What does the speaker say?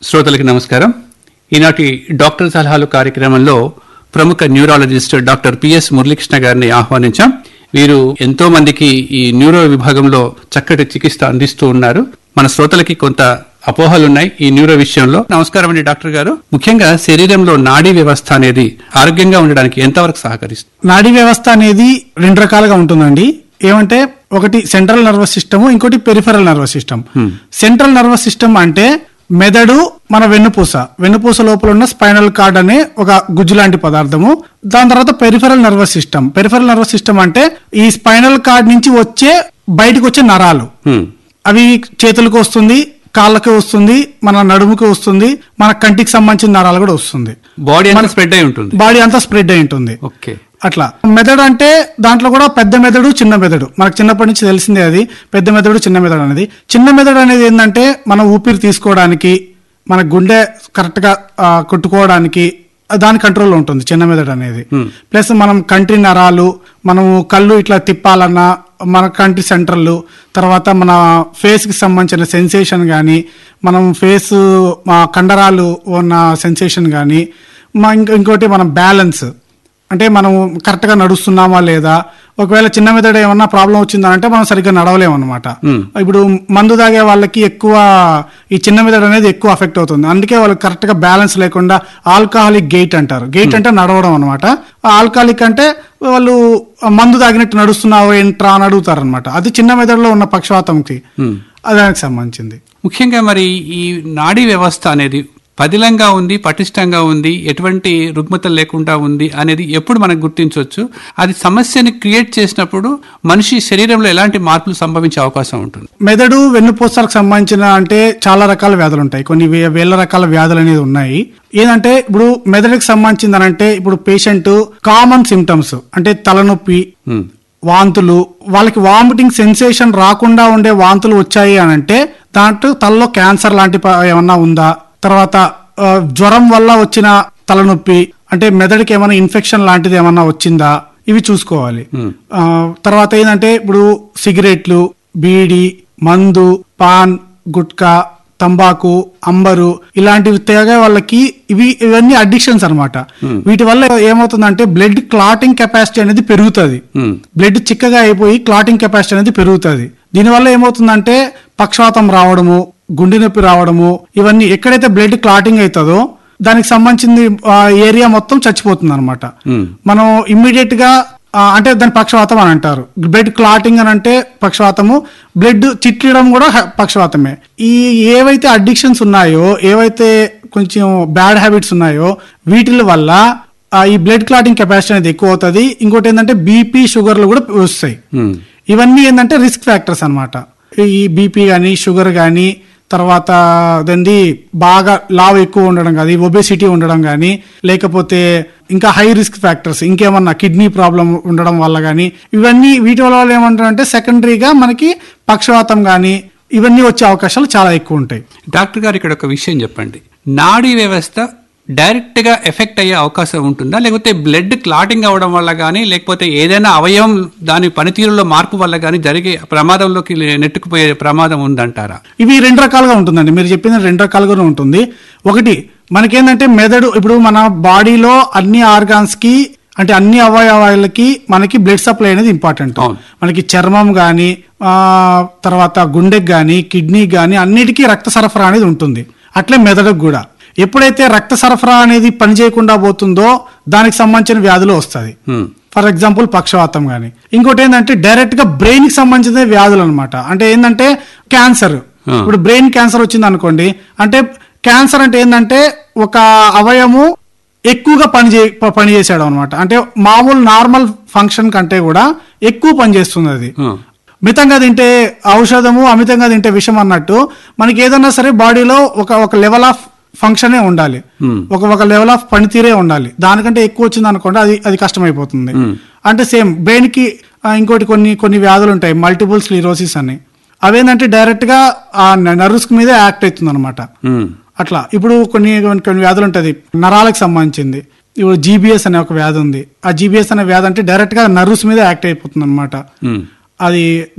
శ్రోతలకు నమస్కారం ఈనాటి డాక్టర్ సలహాలు కార్యక్రమంలో ప్రముఖ న్యూరాలజిస్ట్ డాక్టర్ పిఎస్ మురళీకృష్ణ గారిని ఆహ్వానించాం వీరు ఎంతో మందికి ఈ న్యూరో విభాగంలో చక్కటి చికిత్స అందిస్తూ ఉన్నారు మన శ్రోతలకి కొంత అపోహలున్నాయి ఈ న్యూరో విషయంలో నమస్కారం అండి డాక్టర్ గారు ముఖ్యంగా శరీరంలో నాడీ వ్యవస్థ అనేది ఆరోగ్యంగా ఉండడానికి ఎంతవరకు సహకరిస్తుంది నాడీ వ్యవస్థ అనేది రెండు రకాలుగా ఉంటుందండి ఏమంటే ఒకటి సెంట్రల్ నర్వస్ సిస్టమ్ ఇంకోటి peripheral nervous system central nervous system అంటే మెదడు మన వెన్నుపూస వెన్నుపూస లోపల ఉన్న స్పైనల్ కార్డ్ అనే ఒక గుజ్జు లాంటి పదార్థము దాని తర్వాత peripheral nervous system peripheral nervous system అంటే ఈ స్పైనల్ కార్డ్ నుంచి వచ్చే బయటకు వచ్చే నరాలు హ్మ్. అవి చేతులకు వస్తుంది కాళ్ళకి వస్తుంది మన నడుముకి వస్తుంది మన కంటికి సంబంధించిన నరాలు కూడా వస్తుంది బాడీ అంతా స్ప్రెడ్ అయి ఉంటుంది బాడీ అంతా స్ప్రెడ్ అయి ఉంటుంది ఓకే అట్లా మెదడు అంటే దాంట్లో కూడా పెద్ద మెదడు చిన్న మెదడు మనకు చిన్నప్పటి నుంచి తెలిసిందే అది పెద్ద మెదడు చిన్న మెదడు అనేది చిన్న మెదడు అనేది ఏంటంటే మనం ఊపిరి తీసుకోవడానికి మన గుండె కరెక్ట్ గా ఆ, కొట్టుకోవడానికి ఆ, దాని కంట్రోల్లో ఉంటుంది చిన్న మెదడు అనేది ప్లస్ మనం కంటి నరాలు మనము కళ్ళు ఇట్లా తిప్పాలన్నా మన కంటి సెంటర్లు తర్వాత మన ఫేస్ కి సంబంధించిన సెన్సేషన్ కానీ మనం ఫేస్ మా కండరాలు ఉన్న సెన్సేషన్ కానీ మా ఇంకో ఇంకోటి మనం బ్యాలెన్స్ అంటే మనం కరెక్ట్ గా నడుస్తున్నామా లేదా ఒకవేళ చిన్న మెదడు ఏమన్నా ప్రాబ్లం వచ్చిందంటే మనం సరిగ్గా నడవలేము అనమాట ఇప్పుడు మందు తాగే వాళ్ళకి ఎక్కువ ఈ చిన్న మెదడు అనేది ఎక్కువ అఫెక్ట్ అవుతుంది అందుకే వాళ్ళకి కరెక్ట్ గా బ్యాలెన్స్ లేకుండా ఆల్కహాలిక్ గెయిట్ అంటారు గెయిట్ అంటే నడవడం అనమాట ఆల్కహాలిక్ అంటే వాళ్ళు మందు తాగినట్టు నడుస్తున్నావు ఏంట్రా అని అడుగుతారు అనమాట అది చిన్న మెదడులో ఉన్న పక్షవాతంకి అది దానికి సంబంధించింది ముఖ్యంగా మరి ఈ నాడీ వ్యవస్థ అనేది పదిలంగా ఉంది పటిష్టంగా ఉంది ఎటువంటి రుగ్మతలు లేకుండా ఉంది అనేది ఎప్పుడు మనం గుర్తించవచ్చు అది సమస్యని క్రియేట్ చేసినప్పుడు మనిషి శరీరంలో ఎలాంటి మార్పులు సంభవించే అవకాశం ఉంటుంది మెదడు వెన్నుపూసలకు సంబంధించిన అంటే చాలా రకాల వ్యాధులు ఉంటాయి కొన్ని వే- వేల రకాల వ్యాధులు అనేది ఉన్నాయి ఏంటంటే ఇప్పుడు మెదడుకి సంబంధించింది అంటే ఇప్పుడు పేషెంట్ కామన్ సిమ్టమ్స్ అంటే తలనొప్పి హ్మ్. వాంతులు వాళ్ళకి వామిటింగ్ సెన్సేషన్ రాకుండా ఉండే వాంతులు వచ్చాయి అని అంటే దాంట్లో తలలో క్యాన్సర్ లాంటి ప- ఏమన్నా ఉందా తర్వాత ఆ, జ్వరం వల్ల వచ్చిన తలనొప్పి అంటే మెదడుకి ఏమైనా ఇన్ఫెక్షన్ లాంటిది ఏమన్నా వచ్చిందా ఇవి చూసుకోవాలి ఆ, తర్వాత ఏంటంటే ఇప్పుడు సిగరెట్లు బీడి మందు పాన్ గుట్కా తంబాకు అంబరు ఇలాంటివి తాగే వాళ్ళకి ఇవి ఇవన్నీ అడిక్షన్స్ అన్నమాట వీటి వల్ల ఏమవుతుందంటే బ్లడ్ క్లాటింగ్ కెపాసిటీ అనేది పెరుగుతుంది హ్మ్. బ్లడ్ చిక్కగా అయిపోయి క్లాటింగ్ కెపాసిటీ అనేది పెరుగుతుంది దీనివల్ల ఏమవుతుందంటే పక్షవాతం రావడము గుండె నొప్పి రావడము ఇవన్నీ ఎక్కడైతే బ్లడ్ క్లాటింగ్ అవుతుందో దానికి సంబంధించింది ఆ, ఏరియా మొత్తం చచ్చిపోతుంది అనమాట మనం ఇమ్మీడియట్ గా ఆ, అంటే దాని పక్షవాతం అని అంటారు బ్లడ్ క్లాటింగ్ అని అంటే పక్షవాతము బ్లడ్ చిట్లడం కూడా హ- పక్షవాతమే ఈ ఏవైతే అడిక్షన్స్ ఉన్నాయో ఏవైతే కొంచెం బ్యాడ్ హ్యాబిట్స్ ఉన్నాయో వీటి వల్ల ఆ, ఈ బ్లడ్ క్లాటింగ్ కెపాసిటీ అనేది ఎక్కువ అవుతుంది ఇంకోటి ఏంటంటే బీపీ షుగర్లు కూడా వస్తాయి హ్మ్. ఇవన్నీ ఏంటంటే రిస్క్ ఫ్యాక్టర్స్ అన్నమాట ఈ బీపీ కానీ షుగర్ కానీ తర్వాత అదండి బాగా లావ్ ఎక్కువ ఉండడం కానీ ఒబేసిటీ ఉండడం కానీ లేకపోతే ఇంకా హై రిస్క్ ఫ్యాక్టర్స్ ఇంకేమన్నా కిడ్నీ ప్రాబ్లం ఉండడం వల్ల కానీ ఇవన్నీ వీటి వల్ల ఏమంటారంటే సెకండరీగా మనకి పక్షవాతం కానీ ఇవన్నీ వచ్చే అవకాశాలు చాలా ఎక్కువ ఉంటాయి డాక్టర్ గారు ఇక్కడ ఒక విషయం చెప్పండి నాడీ వ్యవస్థ డైరెక్ట్ గా ఎఫెక్ట్ అయ్యే అవకాశం ఉంటుందా లేకపోతే బ్లడ్ క్లాటింగ్ అవ్వడం వల్ల కానీ లేకపోతే ఏదైనా అవయవం దాని పనితీరులో మార్పు వల్ల కానీ జరిగే ప్రమాదంలోకి నెట్టుకుపోయే ప్రమాదం ఉందంటారా ఇవి రెండు రకాలుగా ఉంటుందండి మీరు చెప్పిన రెండు రకాలుగా ఉంటుంది ఒకటి మనకేంటంటే మెదడు ఇప్పుడు మన బాడీలో అన్ని ఆర్గాన్స్ కి అంటే అన్ని అవయవాలకి మనకి బ్లడ్ సప్లై అనేది ఇంపార్టెంట్ అవును. మనకి చర్మం గాని ఆ, తర్వాత గుండెకి గాని కిడ్నీకి గాని అన్నిటికీ రక్త సరఫరా అనేది ఉంటుంది అట్లే మెదడుకు కూడా ఎప్పుడైతే రక్త సరఫరా అనేది పనిచేయకుండా పోతుందో దానికి సంబంధించిన వ్యాధులు వస్తుంది హ్మ్. ఫర్ ఎగ్జాంపుల్ పక్షవాతం కానీ ఇంకోటి ఏంటంటే డైరెక్ట్ గా బ్రెయిన్ కి సంబంధించిన వ్యాధులు అనమాట అంటే ఏంటంటే క్యాన్సర్ ఆ. ఇప్పుడు బ్రెయిన్ క్యాన్సర్ వచ్చింది అనుకోండి అంటే క్యాన్సర్ అంటే ఏంటంటే ఒక అవయము ఎక్కువగా పని చే ప- పని చేసాడు అనమాట అంటే మామూలు నార్మల్ ఫంక్షన్ కంటే కూడా ఎక్కువ పని చేస్తుంది అది హ్మ్. మితంగా తింటే ఔషధము అమితంగా తింటే విషం అన్నట్టు మనకి ఏదన్నా సరే బాడీలో ఒక ఒక లెవెల్ ఆఫ్ ఫంక్షనే ఉండాలి ఒక ఒక లెవెల్ ఆఫ్ పనితీరే ఉండాలి దానికంటే ఎక్కువ వచ్చింది అనుకోండి అది అది కష్టమైపోతుంది అంటే సేమ్ బ్రెయిన్ కి ఆ, ఇంకోటి కొన్ని కొన్ని వ్యాధులు ఉంటాయి మల్టిపుల్ స్లీరోసిస్ అని అవేంటంటే డైరెక్ట్ గా ఆ నర్వ్స్ మీదే యాక్ట్ అవుతుంది అనమాట హ్మ్. అట్లా ఇప్పుడు కొన్ని కొన్ని కొన్ని వ్యాధులు ఉంటుంది నరాలకు సంబంధించింది ఇప్పుడు జీబీఎస్ అనే ఒక వ్యాధి ఉంది ఆ జీబీఎస్ అనే వ్యాధి అంటే డైరెక్ట్ గా నర్వ్స్ మీద యాక్ట్ అయిపోతుంది అనమాట హ్మ్. అది